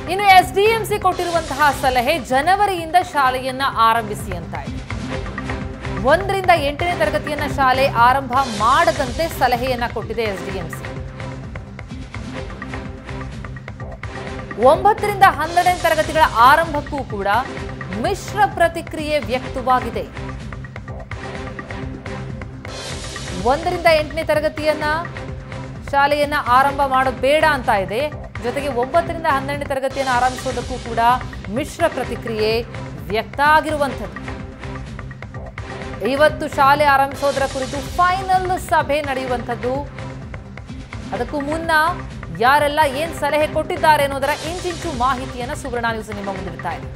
ಇನ್ನು ಎಸ್ಡಿಎಂಸಿ ಕೊಟ್ಟಿರುವಂತಹ ಸಲಹೆ ಜನವರಿಯಿಂದ ಶಾಲೆಯನ್ನ ಆರಂಭಿಸಿ ಅಂತ ಇದೆ ಒಂದರಿಂದ ಎಂಟನೇ ತರಗತಿಯನ್ನ ಶಾಲೆ ಆರಂಭ ಮಾಡದಂತೆ ಸಲಹೆಯನ್ನ ಕೊಟ್ಟಿದೆ ಎಸ್ಡಿಎಂಸಿ ಒಂಬತ್ತರಿಂದ ಹನ್ನೆರಡನೇ ತರಗತಿಗಳ ಆರಂಭಕ್ಕೂ ಕೂಡ ಮಿಶ್ರ ಪ್ರತಿಕ್ರಿಯೆ ವ್ಯಕ್ತವಾಗಿದೆ ಒಂದರಿಂದ ಎಂಟನೇ ತರಗತಿಯನ್ನ ಶಾಲೆಯನ್ನ ಆರಂಭ ಮಾಡೋದು ಬೇಡ ಅಂತ ಇದೆ ಜೊತೆಗೆ ಒಂಬತ್ತರಿಂದ ಹನ್ನೆರಡನೇ ತರಗತಿಯನ್ನು ಆರಂಭಿಸೋದಕ್ಕೂ ಕೂಡ ಮಿಶ್ರ ಪ್ರತಿಕ್ರಿಯೆ ವ್ಯಕ್ತ ಆಗಿರುವಂಥದ್ದು ಇವತ್ತು ಶಾಲೆ ಆರಂಭಿಸೋದರ ಕುರಿತು ಫೈನಲ್ ಸಭೆ ನಡೆಯುವಂಥದ್ದು ಅದಕ್ಕೂ ಮುನ್ನ ಯಾರೆಲ್ಲ ಏನ್ ಸಲಹೆ ಕೊಟ್ಟಿದ್ದಾರೆ ಅನ್ನೋದರ ಇಂಚಿಂಚು ಮಾಹಿತಿಯನ್ನ ಸುವರ್ಣ ನ್ಯೂಸ್ ನಿಮ್ಮ ಮುಂದಿಡ್ತಾ ಇದೆ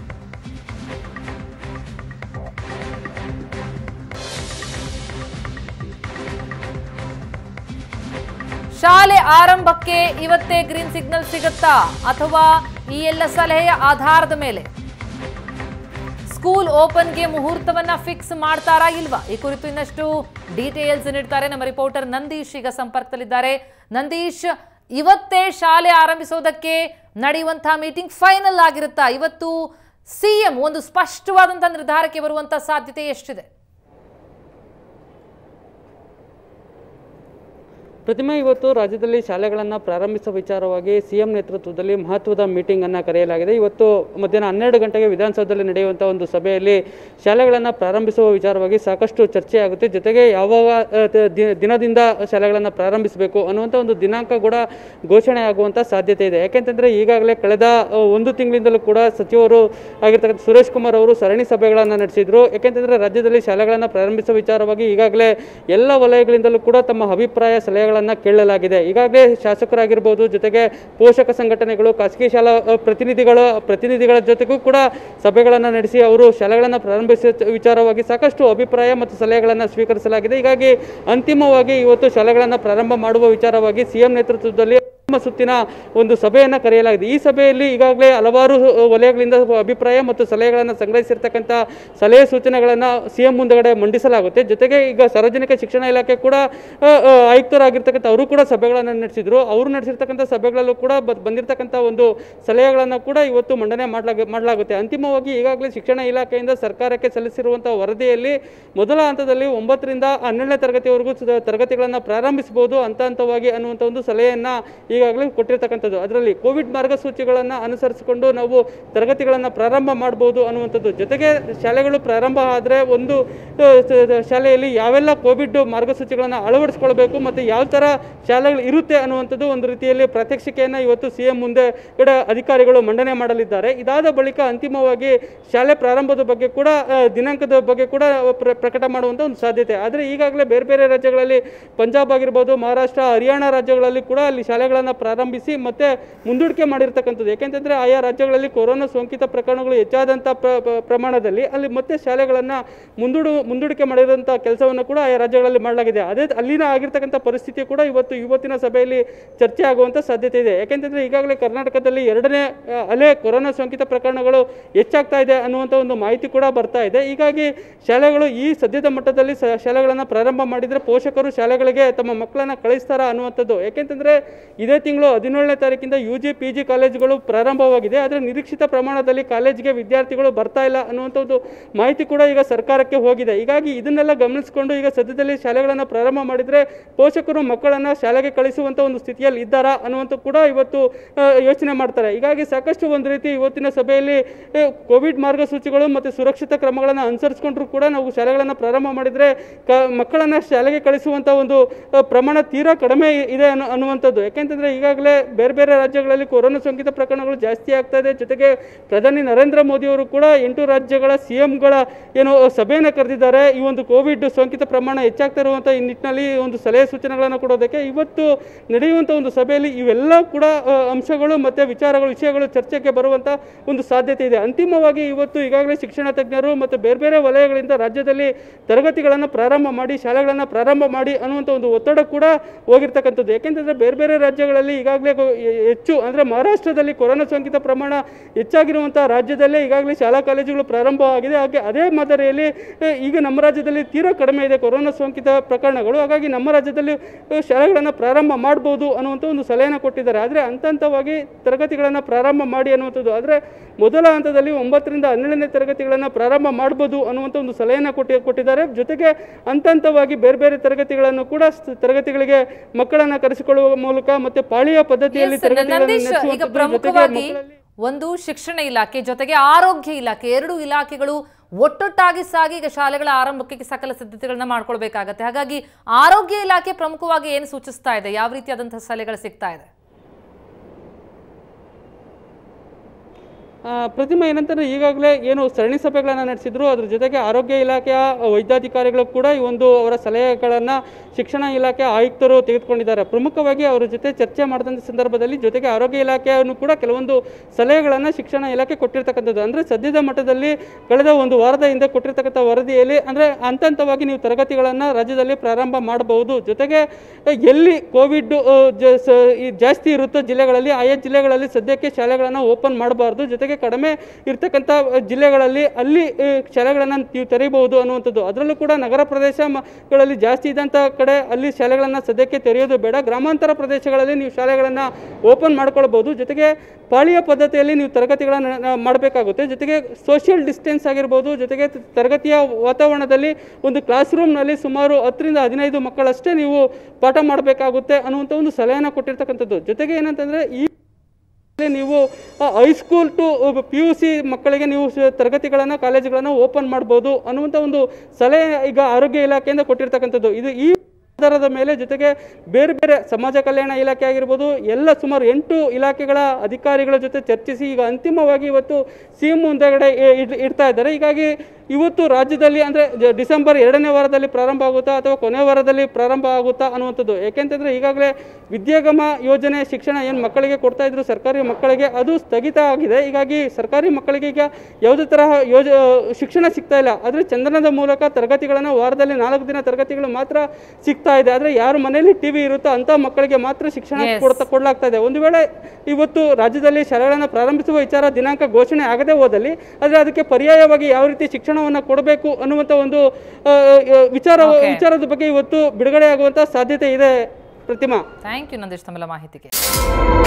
ಶಾಲೆ ಆರಂಭಕ್ಕೆ ಇವತ್ತೇ ಗ್ರೀನ್ ಸಿಗ್ನಲ್ ಸಿಗುತ್ತಾ ಅಥವಾ ಈ ಎಲ್ಲ ಸಲಹೆಯ ಆಧಾರದ ಮೇಲೆ ಸ್ಕೂಲ್ ಓಪನ್ಗೆ ಮುಹೂರ್ತವನ್ನ ಫಿಕ್ಸ್ ಮಾಡ್ತಾರಾ ಇಲ್ವಾ ಈ ಕುರಿತು ಇನ್ನಷ್ಟು ಡೀಟೇಲ್ಸ್ ನೀಡ್ತಾರೆ ನಮ್ಮ ರಿಪೋರ್ಟರ್ ನಂದೀಶ್ ಈಗ ಸಂಪರ್ಕದಲ್ಲಿದ್ದಾರೆ ನಂದೀಶ್ ಇವತ್ತೇ ಶಾಲೆ ಆರಂಭಿಸೋದಕ್ಕೆ ನಡೆಯುವಂತಹ ಮೀಟಿಂಗ್ ಫೈನಲ್ ಆಗಿರುತ್ತಾ ಇವತ್ತು ಸಿಎಂ ಒಂದು ಸ್ಪಷ್ಟವಾದಂತಹ ನಿರ್ಧಾರಕ್ಕೆ ಬರುವಂತ ಸಾಧ್ಯತೆ ಎಷ್ಟಿದೆ ಪ್ರತಿಮೆ ಇವತ್ತು ರಾಜ್ಯದಲ್ಲಿ ಶಾಲೆಗಳನ್ನು ಪ್ರಾರಂಭಿಸುವ ವಿಚಾರವಾಗಿ ಸಿಎಂ ನೇತೃತ್ವದಲ್ಲಿ ಮಹತ್ವದ ಮೀಟಿಂಗ್ ಅನ್ನು ಕರೆಯಲಾಗಿದೆ ಇವತ್ತು ಮಧ್ಯಾಹ್ನ ಹನ್ನೆರಡು ಗಂಟೆಗೆ ವಿಧಾನಸೌಧದಲ್ಲಿ ನಡೆಯುವಂಥ ಒಂದು ಸಭೆಯಲ್ಲಿ ಶಾಲೆಗಳನ್ನು ಪ್ರಾರಂಭಿಸುವ ವಿಚಾರವಾಗಿ ಸಾಕಷ್ಟು ಚರ್ಚೆ ಆಗುತ್ತೆ ಜೊತೆಗೆ ಯಾವಾಗ ಆ, ದ- ದಿ- ದಿನದಿಂದ ಶಾಲೆಗಳನ್ನು ಪ್ರಾರಂಭಿಸಬೇಕು ಅನ್ನುವಂಥ ಒಂದು ದಿನಾಂಕ ಕೂಡ ಘೋಷಣೆ ಆಗುವಂಥ ಸಾಧ್ಯತೆ ಇದೆ ಯಾಕೆಂತಂದರೆ ಈಗಾಗಲೇ ಕಳೆದ ಆ, ಒಂದು ತಿಂಗಳಿಂದಲೂ ಕೂಡ ಸಚಿವರು ಆಗಿರ್ತಕ್ಕಂಥ ಸುರೇಶ್ ಕುಮಾರ್ ಅವರು ಸರಣಿ ಸಭೆಗಳನ್ನು ನಡೆಸಿದ್ರು ಯಾಕೆಂತಂದರೆ ರಾಜ್ಯದಲ್ಲಿ ಶಾಲೆಗಳನ್ನು ಪ್ರಾರಂಭಿಸುವ ವಿಚಾರವಾಗಿ ಈಗಾಗಲೇ ಎಲ್ಲ ವಲಯಗಳಿಂದಲೂ ಕೂಡ ತಮ್ಮ ಅಭಿಪ್ರಾಯ ಸಲಹೆಗಳನ್ನು ಕೇಳಲಾಗಿದೆ ಈಗಾಗಲೇ ಶಾಸಕರಾಗಿರ್ಬೋದು ಜೊತೆಗೆ ಪೋಷಕ ಸಂಘಟನೆಗಳು ಖಾಸಗಿ ಶಾಲಾ ಅ, ಪ್ರತಿನಿಧಿಗಳ ಪ್ರತಿನಿಧಿಗಳ ಜೊತೆಗೂ ಕೂಡ ಸಭೆಗಳನ್ನು ನಡೆಸಿ ಅವರು ಶಾಲೆಗಳನ್ನು ಪ್ರಾರಂಭಿಸುವ ವಿಚಾರವಾಗಿ ಸಾಕಷ್ಟು ಅಭಿಪ್ರಾಯ ಮತ್ತು ಸಲಹೆಗಳನ್ನು ಸ್ವೀಕರಿಸಲಾಗಿದೆ ಹೀಗಾಗಿ ಅಂತಿಮವಾಗಿ ಇವತ್ತು ಶಾಲೆಗಳನ್ನು ಪ್ರಾರಂಭ ಮಾಡುವ ವಿಚಾರವಾಗಿ ಸಿಎಂ ನೇತೃತ್ವದಲ್ಲಿ ಅಂತಿಮ ಸುತ್ತಿನ ಒಂದು ಸಭೆಯನ್ನು ಕರೆಯಲಾಗಿದೆ ಈ ಸಭೆಯಲ್ಲಿ ಈಗಾಗಲೇ ಹಲವಾರು ಅ, ವಲಯಗಳಿಂದ ಅಭಿಪ್ರಾಯ ಮತ್ತು ಸಲಹೆಗಳನ್ನು ಸಂಗ್ರಹಿಸಿರ್ತಕ್ಕಂಥ ಸಲಹೆ ಸೂಚನೆಗಳನ್ನು ಸಿಎಂ ಮುಂದಗಡೆ ಮಂಡಿಸಲಾಗುತ್ತೆ ಜೊತೆಗೆ ಈಗ ಸಾರ್ವಜನಿಕ ಶಿಕ್ಷಣ ಇಲಾಖೆ ಕೂಡ ಅ, ಅ, ಆಯುಕ್ತರಾಗಿರ್ತಕ್ಕಂಥ ಅವರು ಕೂಡ ಸಭೆಗಳನ್ನು ನಡೆಸಿದ್ರು ಅವರು ನಡೆಸಿರ್ತಕ್ಕಂಥ ಸಭೆಗಳಲ್ಲೂ ಕೂಡ ಬ- ಬಂದಿರತಕ್ಕಂಥ ಒಂದು ಸಲಹೆಗಳನ್ನು ಕೂಡ ಇವತ್ತು ಮಂಡನೆ ಮಾಡಲಾಗ ಮಾಡಲಾಗುತ್ತೆ ಅಂತಿಮವಾಗಿ ಈಗಾಗಲೇ ಶಿಕ್ಷಣ ಇಲಾಖೆಯಿಂದ ಸರ್ಕಾರಕ್ಕೆ ಸಲ್ಲಿಸಿರುವಂಥ ವರದಿಯಲ್ಲಿ ಮೊದಲ ಹಂತದಲ್ಲಿ ಒಂಬತ್ತರಿಂದ ಹನ್ನೆರಡನೇ ತರಗತಿವರೆಗೂ ಸ- ತರಗತಿಗಳನ್ನು ಪ್ರಾರಂಭಿಸಬಹುದು ಹಂತ ಹಂತವಾಗಿ ಅನ್ನುವಂಥ ಒಂದು ಸಲಹೆಯನ್ನು ಈಗಾಗಲೇ ಕೊಟ್ಟಿರ್ತಕ್ಕಂಥದ್ದು ಅದರಲ್ಲಿ ಕೋವಿಡ್ ಮಾರ್ಗಸೂಚಿಗಳನ್ನು ಅನುಸರಿಸಿಕೊಂಡು ನಾವು ತರಗತಿಗಳನ್ನು ಪ್ರಾರಂಭ ಮಾಡ್ಬೋದು ಅನ್ನುವಂಥದ್ದು ಜೊತೆಗೆ ಶಾಲೆಗಳು ಪ್ರಾರಂಭ ಆದರೆ ಒಂದು ಆ, ಸ- ಸ- ಶಾಲೆಯಲ್ಲಿ ಯಾವೆಲ್ಲ ಕೋವಿಡ್ ಮಾರ್ಗಸೂಚಿಗಳನ್ನು ಅಳವಡಿಸ್ಕೊಳ್ಬೇಕು ಮತ್ತು ಯಾವ ಥರ ಶಾಲೆಗಳು ಇರುತ್ತೆ ಅನ್ನುವಂಥದ್ದು ಒಂದು ರೀತಿಯಲ್ಲಿ ಪ್ರಾತ್ಯಕ್ಷಿಕೆಯನ್ನು ಇವತ್ತು ಸಿ ಎಂ ಮುಂದೆ ಕಡೆ ಅಧಿಕಾರಿಗಳು ಮಂಡನೆ ಮಾಡಲಿದ್ದಾರೆ ಇದಾದ ಬಳಿಕ ಅಂತಿಮವಾಗಿ ಶಾಲೆ ಪ್ರಾರಂಭದ ಬಗ್ಗೆ ಕೂಡ ಆ, ದಿನಾಂಕದ ಬಗ್ಗೆ ಕೂಡ ಪ್ರ- ಪ್ರಕಟ ಮಾಡುವಂಥ ಒಂದು ಸಾಧ್ಯತೆ ಆದರೆ ಈಗಾಗಲೇ ಬೇರೆ ಬೇರೆ ರಾಜ್ಯಗಳಲ್ಲಿ ಪಂಜಾಬ್ ಆಗಿರ್ಬೋದು ಮಹಾರಾಷ್ಟ್ರ ಹರಿಯಾಣ ರಾಜ್ಯಗಳಲ್ಲಿ ಕೂಡ ಅಲ್ಲಿ ಶಾಲೆಗಳನ್ನು ಪ್ರಾರಂಭಿಸಿ ಮತ್ತೆ ಮುಂದೂಡಿಕೆ ಮಾಡಿರ್ತಕ್ಕಂಥದ್ದು ಯಾಕೆಂತಂದರೆ ಆಯಾ ರಾಜ್ಯಗಳಲ್ಲಿ ಕೊರೋನಾ ಸೋಂಕಿತ ಪ್ರಕರಣಗಳು ಹೆಚ್ಚಾದಂಥ ಪ್ರ- ಪ್ರ- ಪ್ರಮಾಣದಲ್ಲಿ ಅಲ್ಲಿ ಮತ್ತೆ ಶಾಲೆಗಳನ್ನು ಮುಂದೂಡು ಮುಂದೂಡಿಕೆ ಮಾಡಿರೋಂಥ ಕೆಲಸವನ್ನು ಕೂಡ ಆಯಾ ರಾಜ್ಯಗಳಲ್ಲಿ ಮಾಡಲಾಗಿದೆ ಅದೇ ಅಲ್ಲಿನ ಆಗಿರ್ತಕ್ಕಂಥ ಪರಿಸ್ಥಿತಿ ಕೂಡ ಇವತ್ತು ಇವತ್ತಿನ ಸಭೆಯಲ್ಲಿ ಚರ್ಚೆ ಆಗುವಂಥ ಸಾಧ್ಯತೆ ಇದೆ ಯಾಕೆಂತಂದರೆ ಈಗಾಗಲೇ ಕರ್ನಾಟಕದಲ್ಲಿ ಎರಡನೇ ಆ, ಅಲೆ ಕೊರೋನಾ ಸೋಂಕಿತ ಪ್ರಕರಣಗಳು ಹೆಚ್ಚಾಗ್ತಾ ಇದೆ ಅನ್ನುವಂಥ ಒಂದು ಮಾಹಿತಿ ಕೂಡ ಬರ್ತಾ ಇದೆ ಹೀಗಾಗಿ ಶಾಲೆಗಳು ಈ ಸದ್ಯದ ಮಟ್ಟದಲ್ಲಿ ಸ- ಶಾಲೆಗಳನ್ನು ಪ್ರಾರಂಭ ಮಾಡಿದರೆ ಪೋಷಕರು ಶಾಲೆಗಳಿಗೆ ತಮ್ಮ ಮಕ್ಕಳನ್ನು ಕಳಿಸ್ತಾರಾ ಅನ್ನುವಂಥದ್ದು ಯಾಕೆಂತಂದರೆ ಇದೇ ತಿಂಗಳು ಹದಿನೇಳನೇ ತಾರೀಕಿಂದ ಯು ಜಿ ಪಿ ಜಿ ಕಾಲೇಜುಗಳು ಪ್ರಾರಂಭವಾಗಿದೆ ಆದರೆ ನಿರೀಕ್ಷಿತ ಪ್ರಮಾಣದಲ್ಲಿ ಕಾಲೇಜಿಗೆ ವಿದ್ಯಾರ್ಥಿಗಳು ಬರ್ತಾ ಇಲ್ಲ ಅನ್ನುವಂಥ ಒಂದು ಮಾಹಿತಿ ಕೂಡ ಈಗ ಸರ್ಕಾರಕ್ಕೆ ಹೋಗಿದೆ ಹೀಗಾಗಿ ಇದನ್ನೆಲ್ಲ ಗಮನಿಸಿಕೊಂಡು ಈಗ ಸದ್ಯದಲ್ಲಿ ಶಾಲೆಗಳನ್ನು ಪ್ರಾರಂಭ ಮಾಡಿದರೆ ಪೋಷಕರು ಮಕ್ಕಳನ್ನು ಶಾಲೆಗೆ ಕಳಿಸುವಂಥ ಒಂದು ಸ್ಥಿತಿಯಲ್ಲಿ ಇದ್ದಾರಾ ಅನ್ನುವಂಥ ಕೂಡ ಇವತ್ತು ಆ, ಯೋಚನೆ ಮಾಡ್ತಾರೆ ಹೀಗಾಗಿ ಸಾಕಷ್ಟು ಒಂದು ರೀತಿ ಇವತ್ತಿನ ಸಭೆಯಲ್ಲಿ ಆ, ಕೋವಿಡ್ ಮಾರ್ಗಸೂಚಿಗಳು ಮತ್ತು ಸುರಕ್ಷಿತ ಕ್ರಮಗಳನ್ನು ಅನುಸರಿಸಿಕೊಂಡ್ರೂ ಕೂಡ ನಾವು ಶಾಲೆಗಳನ್ನು ಪ್ರಾರಂಭ ಮಾಡಿದರೆ ಕ ಮಕ್ಕಳನ್ನು ಶಾಲೆಗೆ ಕಳಿಸುವಂಥ ಒಂದು ಆ, ಪ್ರಮಾಣ ತೀರಾ ಕಡಿಮೆ ಇದೆ ಅನ್ನೋ ಅನ್ನುವಂಥದ್ದು ಯಾಕೆಂತಂದರೆ ಈಗಾಗಲೇ ಬೇರೆ ಬೇರೆ ರಾಜ್ಯಗಳಲ್ಲಿ ಕೊರೋನಾ ಸೋಂಕಿತ ಪ್ರಕರಣಗಳು ಜಾಸ್ತಿ ಆಗ್ತಾ ಇದೆ ಜೊತೆಗೆ ಪ್ರಧಾನಿ ನರೇಂದ್ರ ಮೋದಿಯವರು ಕೂಡ ಎಂಟು ರಾಜ್ಯಗಳ ಸಿ ಎಂಗಳ ಏನು ಸಭೆಯನ್ನು ಕರೆದಿದ್ದಾರೆ ಈ ಒಂದು ಕೋವಿಡ್ ಸೋಂಕಿತ ಪ್ರಮಾಣ ಹೆಚ್ಚಾಗ್ತಾ ಇರುವಂಥ ಈ ನಿಟ್ಟಿನಲ್ಲಿ ಈ ಒಂದು ಸಲಹೆ ಸೂಚನೆಗಳನ್ನು ಕೊಡೋದಕ್ಕೆ ಇವತ್ತು ನಡೆಯುವಂಥ ಒಂದು ಸಭೆಯಲ್ಲಿ ಇವೆಲ್ಲ ಕೂಡ ಆ, ಅಂಶಗಳು ಮತ್ತು ವಿಚಾರಗಳು ವಿಷಯಗಳು ಚರ್ಚೆಗೆ ಬರುವಂಥ ಒಂದು ಸಾಧ್ಯತೆ ಇದೆ ಅಂತಿಮವಾಗಿ ಇವತ್ತು ಈಗಾಗಲೇ ಶಿಕ್ಷಣ ತಜ್ಞರು ಮತ್ತು ಬೇರೆ ಬೇರೆ ವಲಯಗಳಿಂದ ರಾಜ್ಯದಲ್ಲಿ ತರಗತಿಗಳನ್ನು ಪ್ರಾರಂಭ ಮಾಡಿ ಶಾಲೆಗಳನ್ನು ಪ್ರಾರಂಭ ಮಾಡಿ ಅನ್ನುವಂಥ ಒಂದು ಒತ್ತಡ ಕೂಡ ಹೋಗಿರ್ತಕ್ಕಂಥದ್ದು ಯಾಕೆಂತಂದರೆ ಬೇರೆ ಬೇರೆ ರಾಜ್ಯಗಳಲ್ಲಿ ತರಗತಿಗಳಲ್ಲಿ ಈಗಾಗಲೇ ಹೆಚ್ಚು ಅಂದರೆ ಮಹಾರಾಷ್ಟ್ರದಲ್ಲಿ ಕೊರೋನಾ ಸೋಂಕಿತ ಪ್ರಮಾಣ ಹೆಚ್ಚಾಗಿರುವಂಥ ರಾಜ್ಯದಲ್ಲೇ ಈಗಾಗಲೇ ಶಾಲಾ ಕಾಲೇಜುಗಳು ಪ್ರಾರಂಭವಾಗಿದೆ ಹಾಗೆ ಅದೇ ಮಾದರಿಯಲ್ಲಿ ಆ, ಈಗ ನಮ್ಮ ರಾಜ್ಯದಲ್ಲಿ ತೀರಾ ಕಡಿಮೆ ಇದೆ ಕೊರೋನಾ ಸೋಂಕಿತ ಪ್ರಕರಣಗಳು ಹಾಗಾಗಿ ನಮ್ಮ ರಾಜ್ಯದಲ್ಲಿ ಆ, ಶಾಲೆಗಳನ್ನು ಪ್ರಾರಂಭ ಮಾಡ್ಬೋದು ಅನ್ನುವಂಥ ಒಂದು ಸಲಹೆಯನ್ನು ಕೊಟ್ಟಿದ್ದಾರೆ ಆದರೆ ಹಂತ ಹಂತವಾಗಿ ತರಗತಿಗಳನ್ನು ಪ್ರಾರಂಭ ಮಾಡಿ ಅನ್ನುವಂಥದ್ದು ಆದರೆ ಮೊದಲ ಹಂತದಲ್ಲಿ ಒಂಬತ್ತರಿಂದ ಹನ್ನೆರಡನೇ ತರಗತಿಗಳನ್ನು ಪ್ರಾರಂಭ ಮಾಡ್ಬೋದು ಅನ್ನುವಂಥ ಒಂದು ಸಲಹೆಯನ್ನು ಕೊಟ್ಟಿ ಕೊಟ್ಟಿದ್ದಾರೆ ಜೊತೆಗೆ ಹಂತ ಹಂತವಾಗಿ ಬೇರೆ ಬೇರೆ ತರಗತಿಗಳನ್ನು ಕೂಡ ಸ್- ತರಗತಿಗಳಿಗೆ ಮಕ್ಕಳನ್ನು ಕರೆಸಿಕೊಳ್ಳುವ ಮೂಲಕ ಮತ್ತೆ ಪಾಳಿಯ ಪದ್ಧತಿಯಲ್ಲಿ Yes, ತರಗತಿಗಳನ್ನು ನಂದೀಶ್ ಈಗ ನಡೆಸುವಂಥದ್ದು ಜೊತೆಗೆ ಪ್ರಮುಖವಾಗಿ ಮಕ್ಕಳಲ್ಲಿ ಒಂದು ಶಿಕ್ಷಣ ಇಲಾಖೆ ಜೊತೆಗೆ ಆರೋಗ್ಯ ಇಲಾಖೆ ಎರಡು ಇಲಾಖೆಗಳು ಒಟ್ಟೊಟ್ಟಾಗಿ ಸಾಗಿ ಈಗ ಶಾಲೆಗಳ ಆರಂಭಕ್ಕೆ ಸಕಲ ಸಿದ್ಧತೆಗಳನ್ನ ಮಾಡ್ಕೊಳ್ಬೇಕಾಗತ್ತೆ ಹಾಗಾಗಿ ಆರೋಗ್ಯ ಇಲಾಖೆ ಪ್ರಮುಖವಾಗಿ ಏನು ಸೂಚಿಸ್ತಾ ಇದೆ ಯಾವ ರೀತಿಯಾದಂತಹ ಸಲಹೆಗಳು ಸಿಗ್ತಾ ಇದೆ ಆ, ಪ್ರತಿಮಾ ಏನಂತಂದ್ರೆ ಈಗಾಗಲೇ ಏನು ಸರಣಿ ಸಭೆಗಳನ್ನು ನಡೆಸಿದ್ರು ಅದ್ರ ಜೊತೆಗೆ ಆರೋಗ್ಯ ಇಲಾಖೆಯ ವೈದ್ಯಾಧಿಕಾರಿಗಳು ಕೂಡ ಈ ಒಂದು ಅವರ ಸಲಹೆಗಳನ್ನು ಶಿಕ್ಷಣ ಇಲಾಖೆ ಆಯುಕ್ತರು ತೆಗೆದುಕೊಂಡಿದ್ದಾರೆ ಪ್ರಮುಖವಾಗಿ ಅವರ ಜೊತೆ ಚರ್ಚೆ ಮಾಡಿದಂಥ ಸಂದರ್ಭದಲ್ಲಿ ಜೊತೆಗೆ ಆರೋಗ್ಯ ಇಲಾಖೆಯನ್ನು ಕೂಡ ಕೆಲವೊಂದು ಸಲಹೆಗಳನ್ನು ಶಿಕ್ಷಣ ಇಲಾಖೆ ಕೊಟ್ಟಿರ್ತಕ್ಕಂಥದ್ದು ಅಂದರೆ ಸದ್ಯದ ಮಟ್ಟದಲ್ಲಿ ಕಳೆದ ಒಂದು ವಾರದ ಹಿಂದೆ ಕೊಟ್ಟಿರ್ತಕ್ಕಂಥ ವರದಿಯಲ್ಲಿ ಅಂದರೆ ಹಂತ ಹಂತವಾಗಿ ನೀವು ತರಗತಿಗಳನ್ನು ರಾಜ್ಯದಲ್ಲಿ ಪ್ರಾರಂಭ ಮಾಡಬಹುದು ಜೊತೆಗೆ ಎಲ್ಲಿ ಕೋವಿಡ್ ಆ, ಜ- ಸ- ಈ ಜಾಸ್ತಿ ಇರುತ್ತೋ ಜಿಲ್ಲೆಗಳಲ್ಲಿ ಆಯಾ ಜಿಲ್ಲೆಗಳಲ್ಲಿ ಸದ್ಯಕ್ಕೆ ಶಾಲೆಗಳನ್ನು ಓಪನ್ ಮಾಡಬಾರ್ದು ಜೊತೆಗೆ ಕಡಿಮೆ ಇರ್ತಕ್ಕಂಥ ಜಿಲ್ಲೆಗಳಲ್ಲಿ ಅಲ್ಲಿ ಆ, ಶಾಲೆಗಳನ್ನು ನೀವು ತೆರೀಬಹುದು ಅನ್ನುವಂಥದ್ದು ಅದರಲ್ಲೂ ಕೂಡ ನಗರ ಪ್ರದೇಶ ಮ- ಗಳಲ್ಲಿ ಜಾಸ್ತಿ ಇದ್ದಂಥ ಕಡೆ ಅಲ್ಲಿ ಶಾಲೆಗಳನ್ನು ಸದ್ಯಕ್ಕೆ ತೆರೆಯೋದು ಬೇಡ ಗ್ರಾಮಾಂತರ ಪ್ರದೇಶಗಳಲ್ಲಿ ನೀವು ಶಾಲೆಗಳನ್ನು ಓಪನ್ ಮಾಡ್ಕೊಳ್ಬಹುದು ಜೊತೆಗೆ ಪಾಳಿಯ ಪದ್ಧತಿಯಲ್ಲಿ ನೀವು ತರಗತಿಗಳನ್ನು ಮಾಡಬೇಕಾಗುತ್ತೆ ಜೊತೆಗೆ ಸೋಷಿಯಲ್ ಡಿಸ್ಟೆನ್ಸ್ ಆಗಿರ್ಬೋದು ಜೊತೆಗೆ ತ- ತರಗತಿಯ ವಾತಾವರಣದಲ್ಲಿ ಒಂದು ಕ್ಲಾಸ್ ರೂಮ್ನಲ್ಲಿ ಸುಮಾರು ಹತ್ತರಿಂದ ಹದಿನೈದು ಮಕ್ಕಳಷ್ಟೇ ನೀವು ಪಾಠ ಮಾಡಬೇಕಾಗುತ್ತೆ ಅನ್ನುವಂಥ ಒಂದು ಸಲಹೆಯನ್ನು ಕೊಟ್ಟಿರ್ತಕ್ಕಂಥದ್ದು ಜೊತೆಗೆ ಏನಂತಂದರೆ ಈ ಇಲ್ಲಿ ನೀವು high school to P U C ಮಕ್ಕಳಿಗೆ ನೀವು ಸ- ತರಗತಿಗಳನ್ನು ಕಾಲೇಜುಗಳನ್ನು ಓಪನ್ ಮಾಡ್ಬೋದು ಅನ್ನುವಂಥ ಒಂದು ಸಲಹೆ ಈಗ ಆರೋಗ್ಯ ಇಲಾಖೆಯಿಂದ ಕೊಟ್ಟಿರ್ತಕ್ಕಂಥದ್ದು ಇದು ಈ ಆಧಾರದ ಮೇಲೆ ಜೊತೆಗೆ ಬೇರೆ ಬೇರೆ ಸಮಾಜ ಕಲ್ಯಾಣ ಇಲಾಖೆ ಆಗಿರ್ಬೋದು ಎಲ್ಲ ಸುಮಾರು ಎಂಟು ಇಲಾಖೆಗಳ ಅಧಿಕಾರಿಗಳ ಜೊತೆ ಚರ್ಚಿಸಿ ಈಗ ಅಂತಿಮವಾಗಿ ಇವತ್ತು ಸಿ ಎಂ ಮುಂದೆಗಡೆ ಇ- ಇಡ್- ಇಡ್ತಾ ಇದ್ದಾರೆ ಹೀಗಾಗಿ ಇವತ್ತು ರಾಜ್ಯದಲ್ಲಿ ಅಂದರೆ ಡಿಸೆಂಬರ್ ಎರಡನೇ ವಾರದಲ್ಲಿ ಪ್ರಾರಂಭ ಆಗುತ್ತಾ ಅಥವಾ ಕೊನೆ ವಾರದಲ್ಲಿ ಪ್ರಾರಂಭ ಆಗುತ್ತಾ ಅನ್ನುವಂಥದ್ದು ಯಾಕೆಂತಂದರೆ ಈಗಾಗಲೇ ವಿದ್ಯಾಗಮ ಯೋಜನೆ ಶಿಕ್ಷಣ ಏನು ಮಕ್ಕಳಿಗೆ ಕೊಡ್ತಾ ಇದ್ರು ಸರ್ಕಾರಿ ಮಕ್ಕಳಿಗೆ ಅದು ಸ್ಥಗಿತ ಆಗಿದೆ ಹೀಗಾಗಿ ಸರ್ಕಾರಿ ಮಕ್ಕಳಿಗೆ ಈಗ ಯಾವುದೇ ತರಹ ಯೋಜ ಶಿಕ್ಷಣ ಸಿಗ್ತಾ ಇಲ್ಲ ಆದರೆ ಚಂದ್ರನದ ಮೂಲಕ ತರಗತಿಗಳನ್ನು ವಾರದಲ್ಲಿ ನಾಲ್ಕು ದಿನ ತರಗತಿಗಳು ಮಾತ್ರ ಸಿಗ್ತಾ ಇದೆ ಆದರೆ ಯಾರ ಮನೆಯಲ್ಲಿ ಟಿವಿ ಇರುತ್ತೋ ಅಂಥ ಮಕ್ಕಳಿಗೆ ಮಾತ್ರ ಶಿಕ್ಷಣ Yes. ಕೊಡ್ತಾ ಕೊಡಲಾಗ್ತಾ ಇದೆ ಒಂದು ವೇಳೆ ಇವತ್ತು ರಾಜ್ಯದಲ್ಲಿ ಶಾಲೆಗಳನ್ನು ಪ್ರಾರಂಭಿಸುವ ವಿಚಾರ ದಿನಾಂಕ ಘೋಷಣೆ ಆಗದೆ ಹೋದಲ್ಲಿ ಆದರೆ ಅದಕ್ಕೆ ಪರ್ಯಾಯವಾಗಿ ಯಾವ ರೀತಿ ಶಿಕ್ಷಣವನ್ನು ಕೊಡಬೇಕು ಅನ್ನುವಂಥ ಒಂದು ಆ, ಆ, ವಿಚಾರ Okay. ವಿಚಾರದ ಬಗ್ಗೆ ಇವತ್ತು ಬಿಡುಗಡೆ ಆಗುವಂಥ ಸಾಧ್ಯತೆ ಇದೆ ಪ್ರತಿಮಾ ಥ್ಯಾಂಕ್ ಯು ನಂದೀಶ್ ತಮ್ಮೆಲ್ಲ ಮಾಹಿತಿಗೆ